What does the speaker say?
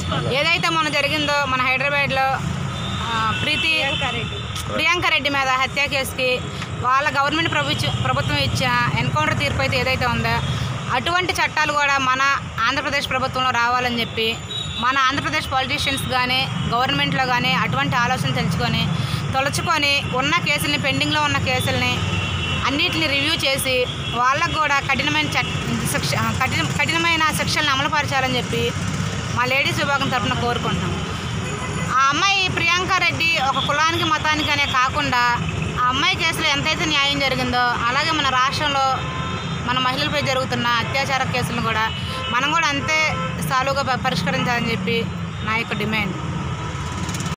ఏదైతే మొన్న జరిగిందో మన హైదరాబాద్లో ఆ, ప్రీతి ప్రియాంక రెడ్డి మీద హత్య కేసుకి వాళ్ళ గవర్నమెంట్ ప్రభుత్వ ప్రభుత్వం ఇచ్చిన ఎన్కౌంటర్ తీర్పు అయితే ఏదైతే ఉందో అటువంటి చట్టాలు కూడా మన ఆంధ్రప్రదేశ్ ప్రభుత్వంలో రావాలని చెప్పి మన ఆంధ్రప్రదేశ్ పాలిటీషియన్స్ కానీ గవర్నమెంట్లో కానీ అటువంటి ఆలోచన తెలుసుకొని తొలచుకొని ఉన్న కేసుల్ని పెండింగ్లో ఉన్న కేసుల్ని అన్నిటిని రివ్యూ చేసి వాళ్ళకు కూడా కఠినమైన చట్ శిక్ష కఠిన కఠినమైన శిక్షలను అమలుపరచాలని చెప్పి మా లేడీస్ విభాగం తరఫున కోరుకుంటున్నాం ఆ అమ్మాయి ప్రియాంక రెడ్డి ఒక కులానికి మతానికి అనే కాకుండా ఆ అమ్మాయి కేసులో ఎంతైతే న్యాయం జరిగిందో అలాగే మన రాష్ట్రంలో మన మహిళలపై జరుగుతున్న అత్యాచార కేసులను కూడా మనం కూడా అంతే సాలుగా పరిష్కరించాలని చెప్పి నా యొక్క డిమాండ్